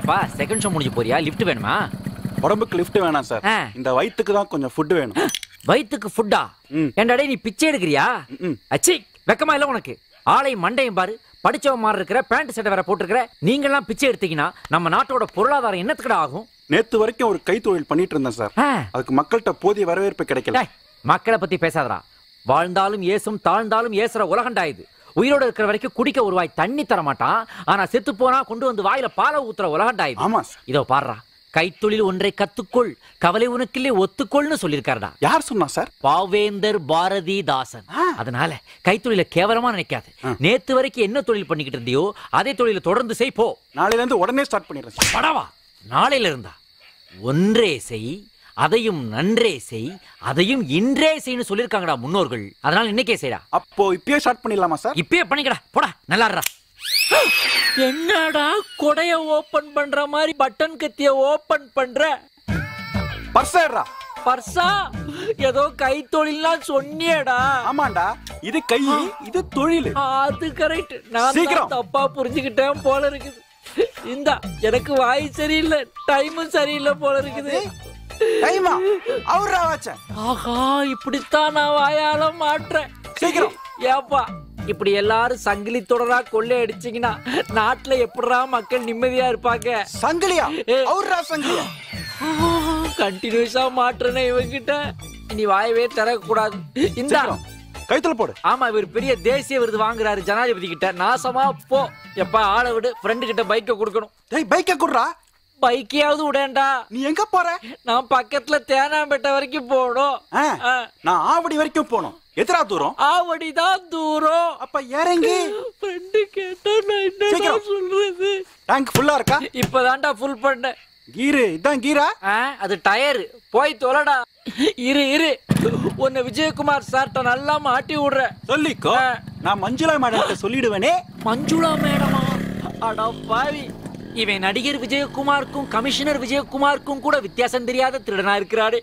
என்னப்பா second show முடிஞ்சு போறியா லிஃப்ட் வேணுமா உடம்புக்கு லிஃப்ட் வேணாம் சார் ஆ. இந்த வயித்துக்கு தான் கொஞ்சம் ஃபுட் வேணும் வயித்துக்கு ஃபுட்டா ம். ஏன்டா டேய் நீ பிச்சை எடுக்கிறியா ம். அச்சி வெக்கமா இல்ல உனக்கு ஆளை மண்டையும் பாரு படிச்சவன் மாதிரி இருக்கிற பேண்ட் சட்டை வேற போட்டிருக்கிற நீங்கெல்லாம் பிச்சை எடுத்தீங்கன்னா நம்ம நாட்டோட பொருளாதாரம் என்னத்துக்குடா ஆகும் நேத்து வரைக்கும் ஒரு கைத்தொழில் பண்ணிட்டு இருந்தேன் சார் ஆ. அதுக்கு மக்கள்கிட்ட போதிய வரவேற்பு கிடைக்கல டேய், மக்களை பத்தி பேசாதடா வாழ்ந்தாலும் ஏசும் தாழ்ந்தாலும் ஏசுற உலகண்டா இது உயிரோட இருக்கிற வரைக்கும் குடிக்க ஒரு வாய் தண்ணி தர மாட்டான் ஆனா செத்து போனா கொண்டு வந்து வாயில பாலை ஊத்துற உலகண்டா இது ஆமா சார் இதோ பாடுறா கைத்தொழில் ஒன்றை கத்துக்கொள் கவலை உனக்கில்லே ஒத்துக்கொள்னு சொல்லியிருக்காருடா யார் சொன்னா சார் பாவேந்தர் பாரதிதாசன் அதனால கைத்தொழில கேவலமா நினைக்காது நேத்து வரைக்கும் என்ன தொழில் பண்ணிக்கிட்டு இருந்தியோ அதே தொழில தொடர்ந்து செய் போ நாளையில இருந்து உடனே ஸ்டார்ட் பண்ணிடுறேன் சார் படவா நாளையில இருந்தா ஒன்றே செய் அதையும் நன்றே செய் அதையும் இன்றே செய்ன்னு சொல்லியிருக்காங்கடா முன்னோர்கள் அதனால இன்னைக்கே செய்டா அப்போ இப்பயே ஸ்டார்ட் பண்ணிடலாமா சார் இப்பயே பண்ணிக்கடா போடா நல்லாடுறா என்னடா கொடைய ஓபன் பண்ற மாதிரி பட்டன் கத்திய ஓபன் பண்ற பர்சேடுறா பர்சா ஏதோ கைத்தொழில்லாம் சொன்னியேடா ஆமாண்டா இது கை இது தொழில் அது கரெக்ட் நான் சீக்கிரம். தான் தப்பா புரிஞ்சுக்கிட்டேன் போல இருக்குது இந்தா எனக்கு வாய் சரியில்லை டைமும் சரியில்லை போல இருக்குது டைமா அவர்ரா வச்ச ஆஹா இப்படித்தான் நான் வாயால மாட்டுறேன் சீக்கிரம். ஏப்பா இப்படி எல்லாரும் சங்கிலி தொடரா கொள்ளை அடிச்சீங்கன்னா நாட்டுல எப்படிடா மக்கள் நிம்மதியா இருப்பாங்க சங்கிலியா அவர்ரா சங்கிலியா கண்டினியூஸா மாட்டுறேனே இவங்கிட்ட இனி வாயவே திறக்கக்கூடாது இந்தா சீக்கிரம். கைத்துல போடு ஆமா இவர் பெரிய தேசிய விருது வாங்குறாரு ஜனாதிபதி கிட்ட நாசமா போ எப்ப ஆளை விடு ஃப்ரெண்டு கிட்ட பைக்கை கொடுக்கணும் டேய் பைக்க குடுறா பைக்கையாவது விடேன்டா நீ எங்க போற நான் பக்கத்துல தேனாம்பேட்டை வரைக்கும் போகணும் ஆ, ஆ. நான் ஆவடி வரைக்கும் போனோம் எத்தனா தூரம் ஆவடிதான் தூரம் அப்ப இறங்கி ஃப்ரெண்டு கேட்டா நான் என்னடா சீக்கிரம். சொல்றது டேங்க் ஃபுல்லா இருக்கா இப்பதான்டா ஃபுல் பண்ணேன் கீரு இதான் கீரா ஆ, அது டயர் போய் தொலைடா இரு இரு உன்னை விஜயகுமார் சார்ட்ட நல்லா மாட்டி விடுற சொல்லிக்கோ ஆ. நான் மஞ்சுளா மேடம் சொல்லிடுவேனே மஞ்சுளா மேடமா அட பாவி இவன் நடிகர் விஜயகுமாருக்கும் கமிஷனர் விஜயகுமாருக்கும் கூட வித்தியாசம் தெரியாத திருடனா இருக்கிறாரு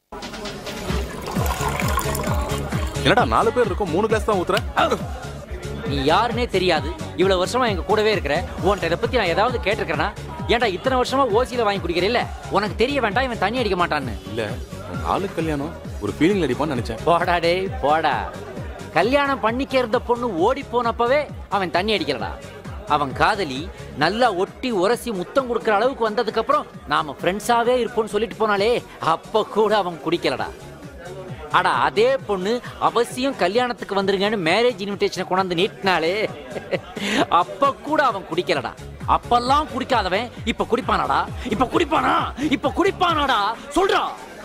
என்னடா நாலு பேர் இருக்கும் மூணு கிளாஸ் தான் ஊத்துற நீ யாருன்னே தெரியாது இவ்வளவு வருஷமா எங்க கூடவே இருக்கிற உன்கிட்ட இதை பத்தி நான் ஏதாவது கேட்டிருக்கிறேனா ஏன்டா இத்தனை வருஷமா ஓசியில வாங்கி குடிக்கிறீல்ல உனக்கு தெரிய வேண்டாம் இவன் தண்ணி அடிக்க மாட்டான்னு இல்ல உங்க ஆளு கல்யாணம் ஒரு ஃபீலிங்ல அடிப்பான்னு நினைச்சேன் போடா டேய் போடா கல்யாணம் பண்ணிக்கிறத பொண்ணு ஓடி போனப்பவே அவன் தண்ணி அடிக்கிறடா அவன் காதலி நல்லா ஒட்டி உரசி முத்தம் கொடுக்குற அளவுக்கு வந்ததுக்கு அப்புறம் நாம ஃப்ரெண்ட்ஸாவே இருப்போம்னு சொல்லிட்டு போனாலே அப்ப கூட அவன் குடிக்கலடா அடா அதே பொண்ணு அவசியம் கல்யாணத்துக்கு வந்துருங்கன்னு மேரேஜ் இன்விடேஷனை கொண்டாந்து நீட்டினாலே அப்ப கூட அவன் குடிக்கலடா அப்பெல்லாம் குடிக்காதவன் இப்ப குடிப்பானாடா இப்ப குடிப்பானா இப்ப குடிப்பானாடா சொல்றா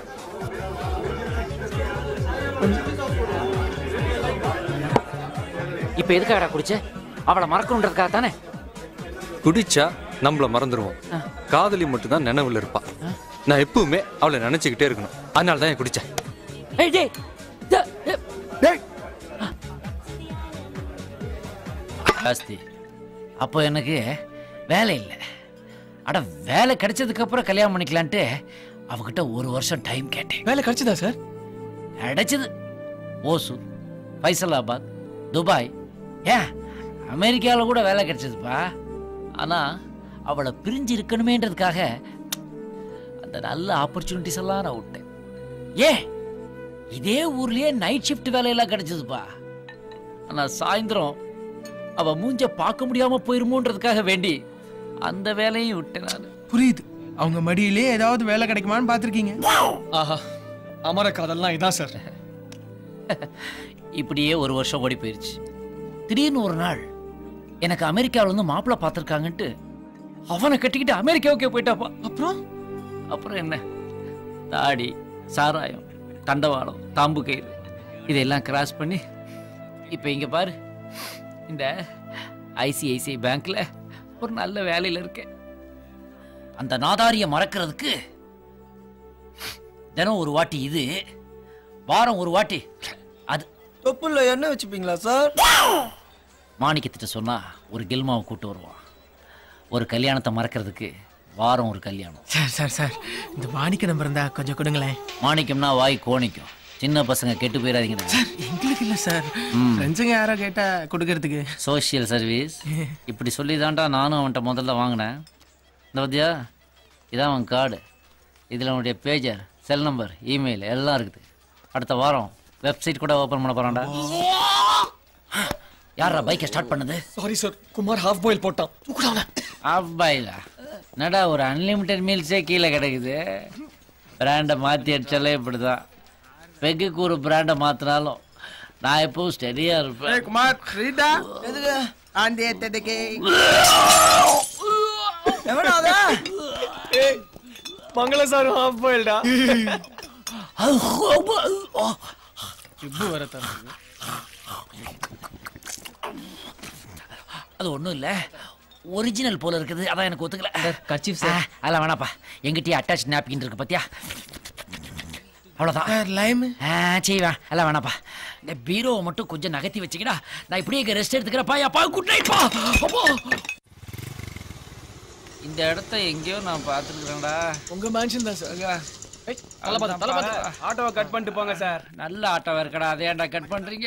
இப்ப எதுக்காகடா குடிச்ச அவளை மறக்கணுன்றதுக்காக தானே குடிச்சா நம்மள மறந்துடுவோம் காதலி மட்டும் தான் நினைவுல இருப்பா நான் எப்பவுமே அவளை நினைச்சுக்கிட்டே இருக்கணும் அதனால தான் குடிச்சேன் ஏய் டேய் த- த- டேய் ஜாஸ்தி அப்போ எனக்கு வேலை இல்லை அட வேலை கிடைச்சதுக்கு அப்புறம் கல்யாணம் பண்ணிக்கலான்ட்டு அவகிட்ட ஒரு வருஷம் டைம் கேட்டேன் வேலை கிடைச்சதா சார் கிடைச்சது ஓசூர் ஃபைசலாபாத் துபாய் ஏன் அமெரிக்காவில் கூட வேலை கிடைச்சதுப்பா ஆனால் அவளை பிரிஞ்சு இருக்கணுமேன்றதுக்காக அந்த நல்ல ஆப்பர்ச்சுனிட்டிஸ் எல்லாம் நான் விட்டேன் ஏன் இதே ஊர்லயே நைட் ஷிஃப்ட் வேலையெல்லாம் கிடைச்சதுப்பா ஆனால் சாயந்தரம் அவ மூஞ்ச பார்க்க முடியாம போயிருமோன்றதுக்காக வேண்டி அந்த வேலையும் விட்டேன் நான் புரியுது அவங்க மடியிலே ஏதாவது வேலை கிடைக்குமான்னு பார்த்துருக்கீங்க ஆஹா அமர காதல்லாம் இதான் சார் இப்படியே ஒரு வருஷம் ஓடி போயிருச்சு திடீர்னு ஒரு நாள் எனக்கு அமெரிக்காவில் வந்து மாப்பிள்ளை பார்த்துருக்காங்கன்ட்டு அவனை கட்டிக்கிட்டு அமெரிக்காவுக்கே போயிட்டாப்பா அப்புறம் அப்புறம் என்ன தாடி சாராயம் தண்டவாளம் தாம்பு கயிறு இதெல்லாம் கிராஸ் பண்ணி இப்போ இங்கே பாரு இந்த ஐசிஐசிஐ பேங்க்ல ஒரு நல்ல வேலையில் இருக்கேன் அந்த நாதாரியை மறக்கிறதுக்கு தினம் ஒரு வாட்டி இது வாரம் ஒரு வாட்டி அது தொப்புல எண்ணெய் வச்சுப்பீங்களா சார் மாணிக்கத்திட்ட சொன்னா ஒரு கில்மாவை கூட்டு வருவான் ஒரு கல்யாணத்தை மறக்கிறதுக்கு வாரம் ஒரு கல்யாணம் சார் சார் சார் இந்த மாணிக்க நம்பர் இருந்தா கொஞ்சம் கொடுங்களேன் மாணிக்கம்னா வாய் கோணிக்கும் சின்ன பசங்க கெட்டு போயிடாதீங்க எங்களுக்கு இல்ல சார் ஃப்ரெண்ட்ஸுங்க யாரோ கேட்டா கொடுக்கறதுக்கு சோஷியல் சர்வீஸ் இப்படி சொல்லி தான்டா நானும் அவன்கிட்ட முதல்ல வாங்கினேன் இந்த பத்தியா இதான் அவன் கார்டு இதில் உன்னுடைய பேஜர் செல் நம்பர் இமெயில் எல்லாம் இருக்குது அடுத்த வாரம் வெப்சைட் கூட ஓப்பன் பண்ண போகிறான்டா யாரா பைக்கை ஸ்டார்ட் பண்ணது sorry sir Kumar half boil போட்டான் தூக்குடாவன அப்பாயிலா என்னடா ஒரு அன்லிமிட்டெட் மீல்ஸே கீழே கிடக்குது பிராண்டை மாற்றி அடிச்சாலே இப்படி தான் பெக்குக்கு ஒரு பிராண்டை மாற்றினாலும் நான் எப்பவும் ஸ்டெடியாக இருப்பேன் குமார் ரீடா எதுக்கு ஆண்டி எத்ததுக்கு எவனா அத மங்கள சார் ஹாஃப் பாயில்டா ஜிப்பு வர தம்பி அது ஒன்றும் இல்லை ஒரிஜினல் போல இருக்குது அதான் எனக்கு ஒத்துக்கல கர்ச்சீஃப் சார் அதெல்லாம் வேணாப்பா எங்கிட்டயே அட்டாச் நாப்கின் இருக்கு பார்த்தியா அவ்வளோதான் சார் லைம் ஆ செய்வேன் எல்லாம் வேணாப்பா இந்த பீரோவை மட்டும் கொஞ்சம் நகர்த்தி வச்சுக்கிடா நான் இப்படியே இங்கே ரெஸ்ட் எடுத்துக்கிறப்பா அப்பா குட் நைட்ப்பா அப்போ இந்த இடத்த எங்கேயோ நான் பார்த்துருக்குறேன்டா உங்க மேன்ஷன் தான் சார் ஏய், தலை பாத்து, தலை பாத்து. ஆட்டோவை கட் பண்ணிட்டு போங்க சார் நல்ல ஆட்டோ இருக்கடா அதே ஏன்டா கட் பண்ணுறீங்க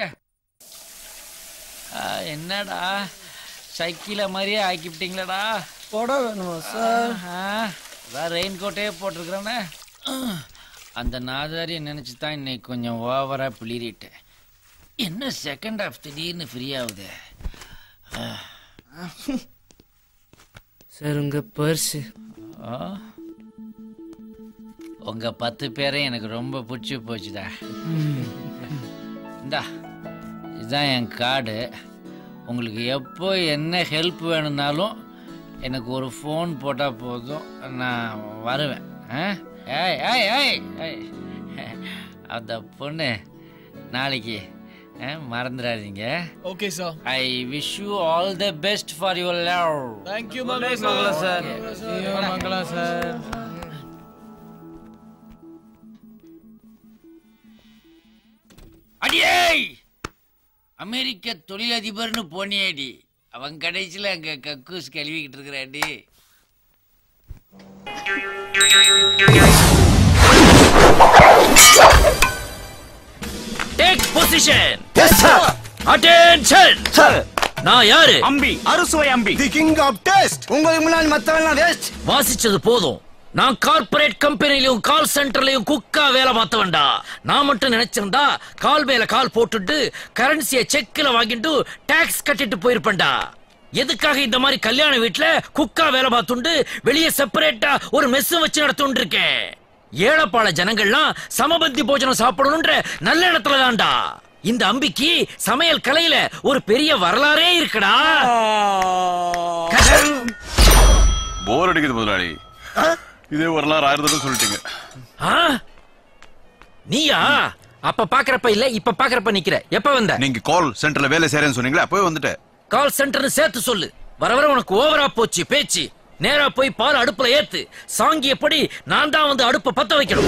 என்னடா சைக்கிளை மாதிரியே ஆக்கிவிட்டீங்களேடா போட வேணுமா சார் அதான் ரெயின் கோட்டே போட்டிருக்கிறேனே அந்த நாதாரியை நினச்சி தான் இன்னைக்கு கொஞ்சம் ஓவராக பிளிரிட்டேன் என்ன செகண்ட் ஹாஃப் திடீர்னு ஃப்ரீ ஆகுது சார் உங்க பர்ஸ் ஆ? உங்க பத்து பேரையும் எனக்கு ரொம்ப பிடிச்சி போச்சுடா இந்தா இதுதான் என் கார்டு உங்களுக்கு எப்போ என்ன ஹெல்ப் வேணும்னாலும் எனக்கு ஒரு ஃபோன் போட்டால் போதும் நான் வருவேன் ஆ? ஏய் ஏய் ஏய் ஏய் அந்த பொண்ணு நாளைக்கு ஆ, மறந்துடாதீங்க okay sir I wish you all the best for your love thank you Mangala sir ஐயோ மங்களா சார் அடியே அமெரிக்க தொழிலதிபர்னு போனியேடி அவன் கடைசியில் அங்கே கக்கூஸ் கழுவிக்கிட்டு இருக்கிறாடி டேக் பொசிஷன் அட்டென்ஷன் நான் யாரு அம்பி அறுசுவை Ambi the king of taste உங்களுக்கு முன்னாடி மத்தவெல்லாம் வேஸ்ட் வாசிச்சது போதும் நான் கார்ப்பரேட் கம்பெனிலையும் கால் சென்டர்லயும் குக்கா வேலை பார்த்தவன்டா நான் மட்டும் நினைச்சிருந்தா கால் மேல கால் போட்டுட்டு கரன்சியை செக்ல வாங்கிட்டு டாக்ஸ் கட்டிட்டு போயிருப்பேன்டா எதுக்காக இந்த மாதிரி கல்யாண வீட்டுல குக்கா வேலை பார்த்துண்டு வெளியே செப்பரேட்டா ஒரு மெஸ் வச்சு நடத்துட்டு இருக்கேன் ஏழப்பாள ஜனங்கள்லாம் சமபந்தி போஜனம் சாப்பிடணும்ன்ற நல்ல இடத்துல தான்டா இந்த அம்பிக்கு சமையல் கலையில ஒரு பெரிய வரலாறே இருக்குடா போர் அடிக்குது முதலாளி இதே வரலாறு ஆயிரம் தடவை சொல்லிட்டீங்க ஆ? நீயா அப்ப பாக்குறப்ப இல்ல இப்ப பாக்குறப்ப நிக்கிற எப்ப வந்த நீங்க கால் சென்டர்ல வேலை செய்யறேன்னு சொன்னீங்களா போய் வந்துட்டேன் கால் சென்டர்னு சேர்த்து சொல்லு வர வர உனக்கு ஓவரா போச்சு பேச்சு நேரா போய் பால் அடுப்புல ஏத்து சாங்கியப்படி நான் தான் வந்து அடுப்ப பத்த வைக்கணும்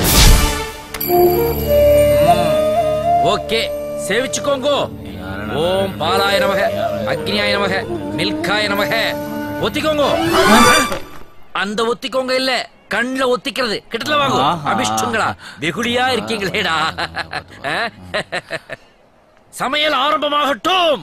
ஓகே சேவிச்சுக்கோங்க ஓம் பாலாய நமக அக்னியாய நமக மில்காய நமக ஒத்திக்கோங்க அந்த ஒத்திக்கோங்க இல்ல கண்ணுல ஒத்திக்கிறது கிட்டத்துல வாங்க அபிஷ்டுங்களா வெகுளியா இருக்கீங்களேடா சமையல் ஆரம்பமாகட்டும்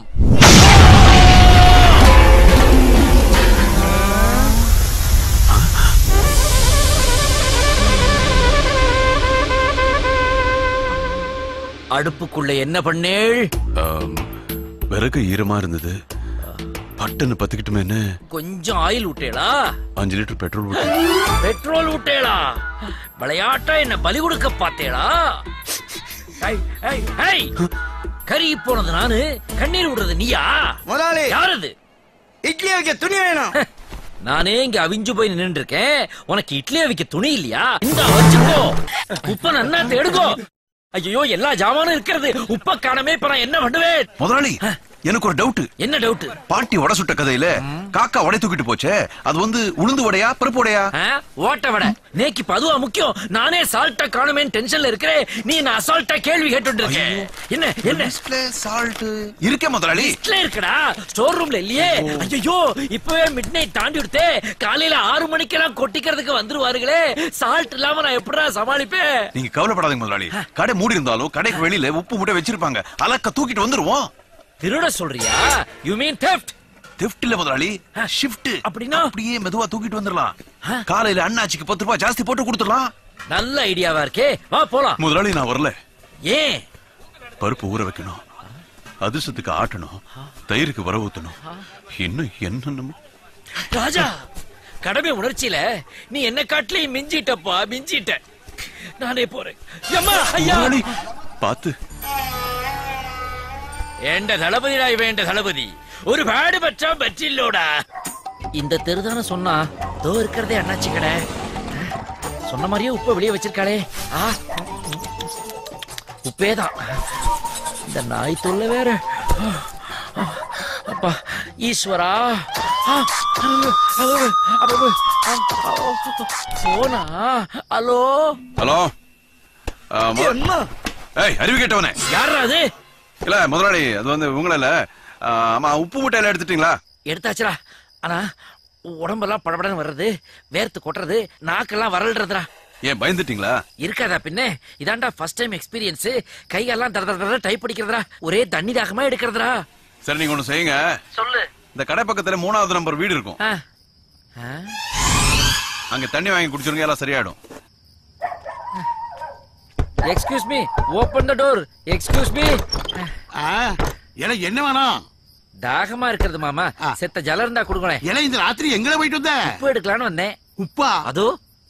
அடுப்புக்குள்ள என்ன பண்ணேள் ஆம், விறகு ஈரமா இருந்தது பட்டுன்னு பத்துக்கிட்டுமேன்னு கொஞ்சம் ஆயில் விட்டேளா அஞ்சு லிட்டர் பெட்ரோல் ஊத்தி பெட்ரோல் விட்டேளா விளையாட்டா என்ன பலி கொடுக்க பார்த்தேளா ஐ, ஐ, ஐ! கறி போனது நானு கண்ணீர் விடுறது நீயா முதலாளி யாரது இட்லி வைக்க துணி வேணும் நானே இங்க அவிஞ்சு போய் நின்று இருக்கேன் உனக்கு இட்லியா விக்க துணி இல்லையா இந்த வச்சுக்கோ உப்ப நன்னா தேடுகோ ஐயோ எல்லா ஜாமானும் இருக்கிறது உப்ப காணமே இப்ப நான் என்ன பண்ணுவேன் முதலாளி எனக்கு ஒரு டவுட் என்ன டவுட் பாட்டி வடை சுட்ட கதையில காக்கா வடை தூக்கிட்டு போச்சே அது வந்து உளுந்து வடையா பருப்பு வடையா ஓட்ட விட நேக்கு இப்ப அதுவா முக்கியம் நானே சால்ட்டா காணுமேன்னு டென்ஷன்ல இருக்கிறேன் நீ நான் அசால்ட்டா கேள்வி கேட்டுட்டு இருக்கேன் என்ன என்ன சால்ட் இருக்கே முதலாளி லிஸ்ட்ல இருக்குடா ஸ்டோர் ரூம்ல இல்லையே ஐயோ இப்பவே மிட் நைட் தாண்டி விடுத்தே காலையில ஆறு மணிக்கெல்லாம் கொட்டிக்கிறதுக்கு வந்துருவாருங்களே சால்ட் இல்லாம நான் எப்படிடா சமாளிப்பேன் நீங்க கவலைப்படாதீங்க முதலாளி கடை மூடி இருந்தாலும் கடைக்கு வெளியில உப்பு மூட்டை வச்சிருப்பாங்க அலக்க தூக்கிட்டு வந்துருவோம் திருட சொல்றியா யூ மீன் theft தெஃப்ட் இல்ல முதலாளி ஷிஃப்ட் அப்படின்னா? அப்படியே மெதுவா தூக்கிட்டு வந்துடலாம் காலையில அண்ணாச்சிக்கு பத்து ரூபாய் ஜாஸ்தி போட்டு கொடுத்துடலாம் நல்ல ஐடியாவா இருக்கே வா போலாம் முதலாளி நான் வரல ஏன் பருப்பு ஊற வைக்கணும் அதிர்ஷ்டத்துக்கு ஆட்டணும் தயிருக்கு வர ஊத்தணும் இன்னும் என்னென்னமோ ராஜா கடமை உணர்ச்சியில நீ என்ன காட்டிலையும் மிஞ்சிட்டப்பா மிஞ்சிட்ட நானே போறேன் எம்மா ஐயா முதலாளி பார்த்து என்ற தளபதிடா இவன் என்ற தளபதி ஒரு பாடு பற்றா பற்றில்லோடா இந்த தெருதான சொன்னா தோ இருக்கிறதே அண்ணாச்சி கடை சொன்ன மாதிரியே உப்பை வெளியே வச்சிருக்காளே ஆ உப்பேதான் இந்த நாய் தொல்லை வேற அப்பா ஈஸ்வரா ஆ, ஐயோ, அப்ப, அப்ப, போனா ஹலோ ஹலோ ஆ, மு- ஏய் அறிவு கேட்டவனே யாரா அது இல்ல முதலாளி அது வந்து உங்கள இல்ல ஆ, ஆமா உப்பு மூட்டையில எடுத்துட்டீங்களா எடுத்தாச்சுடா ஆனா உடம்பெல்லாம் படபடன்னு வர்றது வேர்த்து கொட்டுறது நாக்கெல்லாம் வரல்றதுடா ஏன் பயந்துட்டீங்களா இருக்காதா பின்ன இதான்டா ஃபர்ஸ்ட் டைம் எக்ஸ்பீரியன்ஸ் கையெல்லாம் தர தர டைப் அடிக்கிறதுடா ஒரே தண்ணி தாகமா எடுக்கிறதுடா சரி நீங்க ஒண்ணு செய்யுங்க சொல்லு இந்த கடை பக்கத்துல மூணாவது நம்பர் வீடு இருக்கும் ஆ. ஆ? அங்க தண்ணி வாங்கி குடிச்சிருங்க எல்லாம் சரியாயிடும் excuse me open the door excuse me எனக்கு என்ன வேணும் தாகமா இருக்கிறது மாமா செத்த ஜலம் இருந்தா கொடுங்களேன் ஏன்னா இந்த ராத்திரி எங்கட போயிட்டு வந்த உப்பு எடுக்கலான்னு வந்தேன் உப்பா அதோ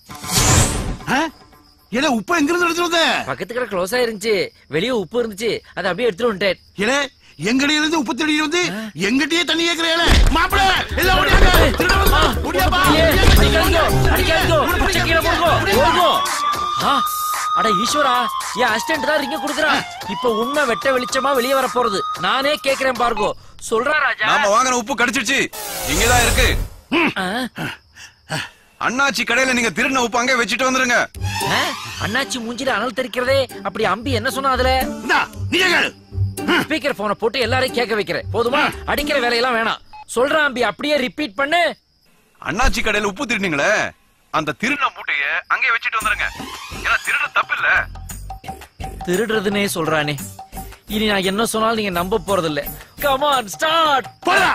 ஏன்னா உப்பா எங்க இருந்து எடுத்துட்டு வந்த பக்கத்து கடை க்ளோஸா இருந்துச்சு வெளியே உப்பு இருந்துச்சு அதை அப்படியே எடுத்துட்டு வந்துட்டேன் ஏலே எங்கடி இருந்து உப்பு தேடி வந்து எங்கிட்டயே தண்ணி கேக்குறேன் மாப்பிள எல்லாம் ஓடியாங்க திருட வந்து ஓடியாப்பா ஏ, அடிக்காதீங்கோ, அடிக்காதீங்கோ, குடிச்ச கீழே போடுங்கோ, ஓடுங்கோ. ஆ, அட ஈஸ்வரா என் அசிஸ்டன்ட் தான் ரிங்க குடுக்குறான் இப்ப உண்மை வெட்ட வெளிச்சமா வெளியே வர போறது நானே கேக்குறேன் பார்கோ சொல்றா ராஜா நாம வாங்கின உப்பு கடிச்சிடுச்சு இங்கதான் இருக்கு ஆ, அண்ணாச்சி கடையில நீங்க திருடின உப்பு அங்கே வச்சுட்டு வந்துருங்க ஆ, அண்ணாச்சி மூஞ்சில அனல் தெரிக்கிறதே அப்படி அம்பி என்ன சொன்னா அதுல இந்தா, நீங்க கேளு ஸ்பீக்கர் போனை போட்டு எல்லாரையும் கேட்க வைக்கிறேன் போதுமா அடிக்கிற வேலையெல்லாம் வேணாம் சொல்றான் அம்பி அப்படியே ரிப்பீட் பண்ணு அண்ணாச்சி கடையில உப்பு திருடினீங்களே அந்த திருடின மூட்டைய அங்கே வச்சுட்டு வந்துருங்க ஏன்னா திருட தப்பு இல்ல திருடுறதுனே சொல்றானே இனி நான் என்ன சொன்னாலும் நீங்க நம்ப போறது இல்ல கமான் ஸ்டார்ட்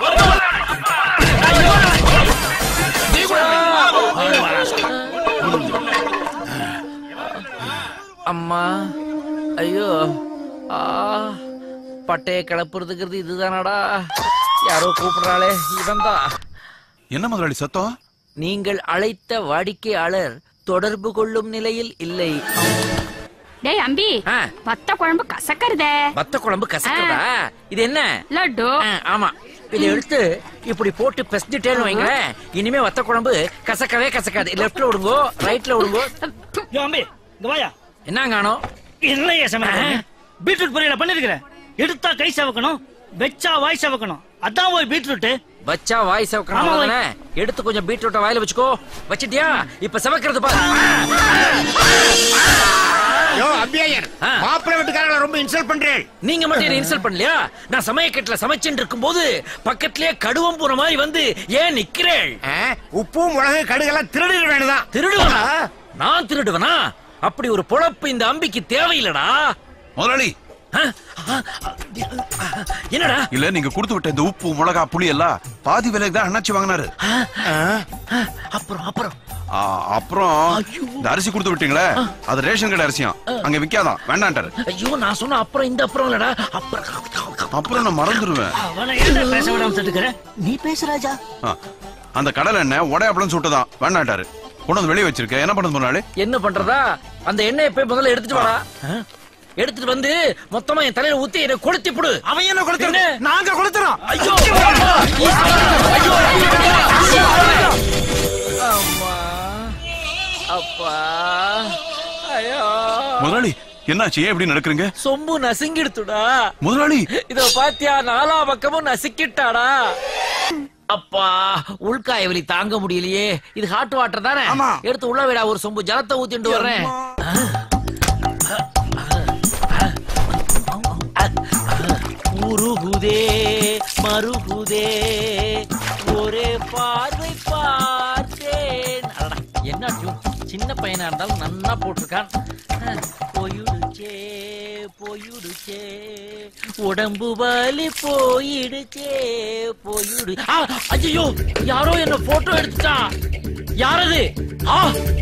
அம்மா ஐயோ ஆ பட்டைய கிளப்புறதுங்கிறது இதுதானடா யாரோ கூப்பிடுறாளே இவன்தான் என்ன முதலாளி சத்தம் நீங்கள் அழைத்த வாடிக்கையாளர் தொடர்பு கொள்ளும் நிலையில் இல்லை டேய் அம்பி ஆ. வத்த குழம்பு கசக்கறதே வத்த குழம்பு கசக்குதா இது என்ன லட்டு ஆ, ஆமா இதை எடுத்து இப்படி போட்டு பெசஞ்சிட்டேன்னு வைங்களேன் இனிமே வத்த குழம்பு கசக்கவே கசக்காது லெஃப்ட்ல விடுங்கோ ரைட்ல விடுங்கோ அம்பி இங்க வாயா என்ன காணோம் இல்லையா சமையல் பீட்ரூட் பொரியல பண்ணிருக்கிறேன் எடுத்தா கை சவக்கணும் வெச்சா வாய் சவக்கணும் அதான் போய் பீட்ரூட் வச்சா வாய் ஆமா, சவக்கணும் வாய். தானே எடுத்து கொஞ்சம் பீட்ரூட்ட வாயில வச்சுக்கோ வச்சிட்டியா இப்ப சவக்கிறது பாரு யோ அம்பியாயர் ஆ. மாப்பிள்ளை வீட்டுக்காரங்களை ரொம்ப இன்சல்ட் பண்றேன் நீங்க மட்டும் என்ன இன்சல்ட் பண்ணலையா நான் சமயக்கட்டுல சமைச்சுட்டு இருக்கும்போது பக்கத்திலேயே கடுவம் போற மாதிரி வந்து ஏன் நிக்கிறேள் உப்பு மிளகு கடுகெல்லாம் திருடிட வேணுதான் திருடுவனா நான் திருடுவனா அப்படி ஒரு பொழப்பு இந்த அம்பிக்கு தேவையில்லடா முதலாளி ஆ? ஆ, என்னடா இல்ல நீங்க கொடுத்து விட்ட இந்த உப்பு மிளகா புளி எல்லாம் பாதி விலைக்கு தான் அண்ணாச்சி வாங்கினாரு அப்புறம் அப்புறம் ஆ, அப்புறம் இந்த அரிசி கொடுத்து விட்டீங்களே அது ரேஷன் கடை அரிசியாம் அங்க விக்காதான் வேண்டான்ட்டாரு ஐயோ நான் சொன்ன அப்புறம் இந்த அப்புறம் இல்லடா அப்புறம் அப்புறம் நான் மறந்துடுவேன் அவனை ஏன்டா பேச விடாம தடுக்கிற நீ பேசு ராஜா ஆ, அந்த கடலை எண்ணெய் உடையாப்பளம் சுட்டுதான் வேண்டான்ட்டாரு கொண்டு வந்து வெளியே வச்சிருக்கேன் என்ன பண்ணது முன்னாடி என்ன பண்றதா அந்த எண்ணெயை போய் முதல்ல எடுத்துட்டு வாடா ஆ? எடுத்துட்டு வந்து மொத்தமா என் தலையில ஊத்தி என்ன கொளுத்தி புடு அவன் என்ன கொடுத்து என்ன? நாங்க கொடுத்துறோம் ஐயோ ஐயோ அம்மா அப்பா ஐயோ முதலாளி என்னாச்சு ஏன் இப்படி நடக்குறீங்க சொம்பு நசுங்கிடுத்துடா முதலாளி இதோ பாத்தியா நாலா பக்கமும் நசுக்கிட்டாடா அப்பா உள்காய வலி தாங்க முடியலையே இது ஹாட் வாட்டர் தானே ஆமா. எடுத்து உள்ள விடா ஒரு சொம்பு ஜலத்தை ஊத்திட்டு வர்றேன் உருகுதே மருகுதே ஒரே பார்வை பார்த்தேன் அடடா, என்ன டியூன் சின்ன பையனா இருந்தாலும் நன்னா போட்டிருக்கான் போயிடுச்சே போயிடுச்சே உடம்பு வலி போயிடுச்சே போயிடு ஐயோ யாரோ என்ன போட்டோ எடுத்துட்டா யாரது ஆ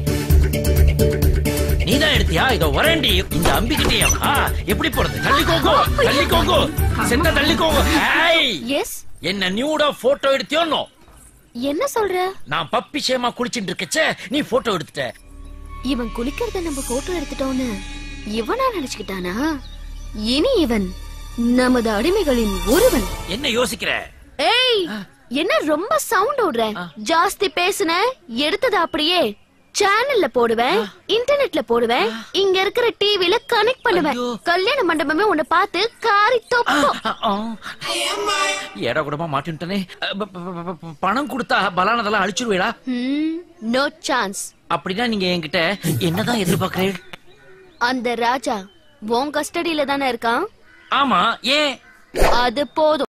நீதான் எடுத்தியா இதோ வரேன்டி இந்த அம்பிக்கிட்டே எப்படி போறது தள்ளிக்கோங்க தள்ளிக்கோங்க செத்த தள்ளிக்கோங்க ஏய் எஸ் என்ன நியூடா போட்டோ எடுத்தியோன்னோ என்ன சொல்ற நான் பப்பி சேமா குளிச்சுட்டு இருக்கச்சே நீ போட்டோ எடுத்துட்ட இவன் குளிக்கிறத நம்ம போட்டோ எடுத்துட்டோம்னு இவனா நினைச்சுக்கிட்டானா இனி இவன் நமது அடிமைகளின் ஒருவன் என்ன யோசிக்கிற ஏய் என்ன ரொம்ப சவுண்ட் விடுற ஜாஸ்தி பேசுன எடுத்தது அப்படியே சேனல்ல போடுவேன் இன்டர்நெட்ல போடுவேன் இங்க இருக்கிற டிவில கனெக்ட் பண்ணுவேன் கல்யாண மண்டபமே உன்னை பார்த்து காரி தொப்போம் ஏடா கூடமா மாட்டின்ட்டனே அ, ப- ப- ப- ப- பணம் கொடுத்தா பலானதெல்லாம் அழிச்சிருவேடா நோ சான்ஸ் அப்படின்னா நீங்க என்கிட்ட என்னதான் எதிர்பார்க்கிறீர்கள் அந்த ராஜா உன் கஸ்டடியில தானே இருக்கான் ஆமா ஏன் அது போதும்